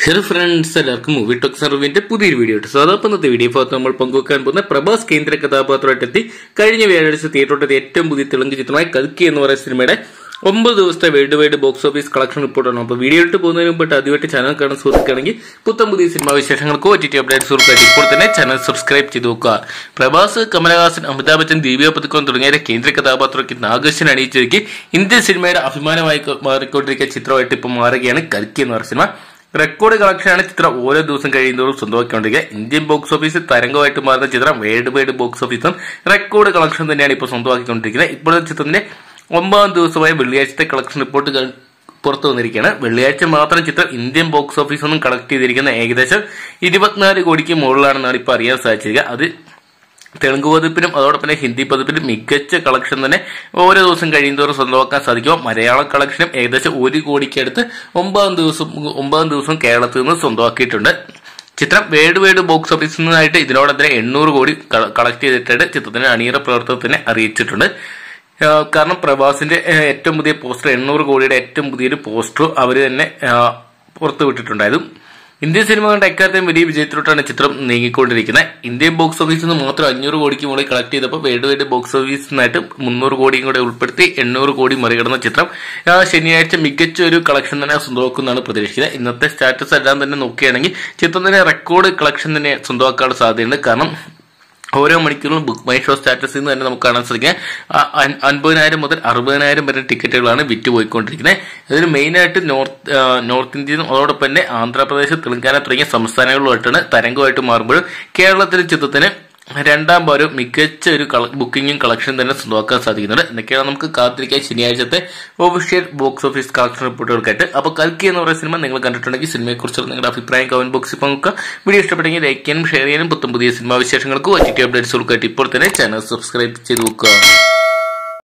hello friends എല്ലാവർക്കും movie talk സർവിന്റെ പുതിയൊരു വീഡിയോ ഇട്ട് സാധാരണ ഇന്നത്തെ വീഡിയോ ഭാഗത്ത് നമ്മൾ പങ്കുവെക്കാൻ പോകുന്ന പ്രഭാസ് കേന്ദ്ര കഥാപാത്രമായിട്ട് എത്തി കഴിഞ്ഞ വ്യാഴാഴ്ച തിയേറ്ററോട്ടെത്തി ഏറ്റവും പുതിയ തെലുങ്ക് ചിത്രമായ കൽക്കി എന്ന് പറയുന്ന സിനിമയുടെ ഒമ്പത് ദിവസത്തെ world wide box office collection റിപ്പോർട്ടാണ് അപ്പോൾ വീഡിയോ ഇട്ട് പോകുന്നതിന് മുമ്പ് ആദ്യമായിട്ട് ചാനൽ കാണാൻ സുഹൃത്തുക്കാണെങ്കിൽ പുത്തം പുതിയ സിനിമാ വിശേഷങ്ങൾക്ക് ഒ ടി ടി അപ്ഡേറ്റ് സുഹൃത്തുക്കായിട്ട് ഇപ്പോൾ തന്നെ ചാനൽ സബ്സ്ക്രൈബ് ചെയ്ത് നോക്കുക പ്രഭാസ് കമലഹാസൻ അമിതാഭ് ബച്ചൻ ദിവ്യ പതുക്കോൻ തുടങ്ങിയ കേന്ദ്ര കഥാപാത്രയ്ക്ക് നാഗേശൻ അണിയിച്ചൊരുക്കി ഇന്ത്യൻ സിനിമയുടെ അഭിമാനമായി മാറിക്കൊണ്ടിരിക്കുന്ന ചിത്രമായിട്ട് ഇപ്പോൾ മാറുകയാണ് കൽക്കി എന്ന് പറയുന്ന സിനിമ റെക്കോർഡ് കളക്ഷനാണ് ചിത്രം ഓരോ ദിവസം കഴിയുന്നതോറും സ്വന്തമാക്കിക്കൊണ്ടിരിക്കുക ഇന്ത്യൻ ബോക്സ് ഓഫീസിൽ തരംഗമായിട്ട് മാറുന്ന ചിത്രം വേൾഡ് വൈഡ് ബോക്സ് ഓഫീസും റെക്കോർഡ് കളക്ഷൻ തന്നെയാണ് ഇപ്പോൾ സ്വന്തമാക്കിക്കൊണ്ടിരിക്കുന്നത് ഇപ്പോഴത്തെ ചിത്രത്തിന്റെ ഒമ്പതാം ദിവസമായ വെള്ളിയാഴ്ചത്തെ കളക്ഷൻ റിപ്പോർട്ട് ക- പുറത്തു വന്നിരിക്കുകയാണ് വെള്ളിയാഴ്ച മാത്രം ചിത്രം ഇന്ത്യൻ ബോക്സ് ഓഫീസിൽ നിന്നും കളക്ട് ചെയ്തിരിക്കുന്ന ഏകദേശം ഇരുപത്തിനാല് കോടിക്ക് മുകളിലാണെന്നാണ് ഇപ്പോൾ അറിയാൻ സാധിച്ചിരിക്കുക അത് തെലുങ്ക് പതിപ്പിനും അതോടൊപ്പം തന്നെ ഹിന്ദി പതിപ്പിനും മികച്ച കളക്ഷൻ തന്നെ ഓരോ ദിവസം കഴിയുന്നതോറും സ്വന്തമാക്കാൻ സാധിക്കും മലയാളം കളക്ഷനും ഏകദേശം ഒരു കോടിക്കടുത്ത് ഒമ്പതാം ദിവസം ഒമ്പതാം ദിവസം കേരളത്തിൽ നിന്ന് സ്വന്തമാക്കിയിട്ടുണ്ട് ചിത്രം വേൾഡ് വൈഡ് ബോക്സ് ഓഫീസിൽ നിന്നായിട്ട് ഇതിനോടൊപ്പം തന്നെ എണ്ണൂറ് കോടി കളക്ട് ചെയ്തിട്ടുണ്ട് ചിത്രത്തിന് അണിയറ പ്രവർത്തനത്തിനെ അറിയിച്ചിട്ടുണ്ട് ആഹ് കാരണം പ്രഭാസിന്റെ ആഹ് ഏറ്റവും പുതിയ പോസ്റ്റർ എണ്ണൂറ് കോടിയുടെ ഏറ്റവും പുതിയൊരു പോസ്റ്റർ അവർ തന്നെ ആഹ് പുറത്തുവിട്ടിട്ടുണ്ടായിരുന്നു ഇന്ത്യൻ സിനിമകളുടെ എക്കാലത്തെയും വലിയ വിജയത്തിലോട്ടാണ് ചിത്രം നീങ്ങിക്കൊണ്ടിരിക്കുന്നത് ഇന്ത്യൻ ബോക്സ് ഓഫീസിൽ നിന്ന് മാത്രം അഞ്ഞൂറ് കോടിക്ക് മുകളിൽ കളക്ട് ചെയ്തപ്പോൾ വേൾഡ് വൈഡ് ബോക്സ് ഓഫീസിൽ നിന്നായിട്ട് മുന്നൂറ് കോടിയും കൂടെ ഉൾപ്പെടുത്തി എണ്ണൂറ് കോടി മറികടന്ന ചിത്രം ആ, ശനിയാഴ്ച മികച്ച ഒരു കളക്ഷൻ തന്നെ സ്വന്തമാക്കുമെന്നാണ് പ്രതീക്ഷിക്കുന്നത് ഇന്നത്തെ സ്റ്റാറ്റസ് എല്ലാം തന്നെ നോക്കുകയാണെങ്കിൽ ചിത്രത്തിന്റെ റെക്കോർഡ് കളക്ഷൻ തന്നെ സ്വന്തമാക്കാനുള്ള സാധ്യതയുണ്ട് കാരണം ഓരോ മണിക്കൂറിലും ബുക്ക് മൈ ഷോ സ്റ്റാറ്റസിൽ നിന്ന് തന്നെ നമുക്ക് കാണാൻ സാധിക്കുക ആ, അൻ- അൻപതിനായിരം മുതൽ അറുപതിനായിരം വരെ ടിക്കറ്റുകളാണ് വിറ്റ് പോയിക്കൊണ്ടിരിക്കുന്നത് അതിൽ മെയിനായിട്ട് നോർത്ത് ആ, നോർത്ത് ഇന്ത്യയും അതോടൊപ്പം തന്നെ ആന്ധ്രാപ്രദേശ് തെലങ്കാന തുടങ്ങിയ സംസ്ഥാനങ്ങളുമായിട്ടാണ് തരംഗമായിട്ട് മാറുമ്പോൾ കേരളത്തിലെ ചിത്രത്തിന് രണ്ടാം ഒരു മികച്ച ഒരു കള- ബുക്കിങ്ങും കളക്ഷൻ തന്നെ സ്വന്തമാക്കാൻ സാധിക്കുന്നുണ്ട് എന്നൊക്കെയാണ് നമുക്ക് കാത്തിരിക്കാൻ ശനിയാഴ്ചത്തെ ഒഫീഷ്യൽ ബോക്സ് ഓഫീസ് കളക്ഷൻ റിപ്പോർട്ടുകൾക്കായിട്ട് അപ്പോൾ കൽക്കി എന്ന് പറയുന്ന സിനിമ നിങ്ങൾ കണ്ടിട്ടുണ്ടെങ്കിൽ സിനിമയെക്കുറിച്ചുള്ള നിങ്ങളുടെ അഭിപ്രായം കമന്റ് ബോക്സിൽ പങ്കുക വീഡിയോ ഇഷ്ടപ്പെട്ടെങ്കിൽ ലൈക്ക് ചെയ്യാനും ഷെയർ ചെയ്യാനും പുത്തം പുതിയ സിനിമാ വിശേഷങ്ങൾക്ക് ഒ ടി ടി അപ്ഡേറ്റ്സുകൾക്കായിട്ട് ഇപ്പോൾ തന്നെ ചാനൽ സബ്സ്ക്രൈബ് ചെയ്ത് നോക്കുക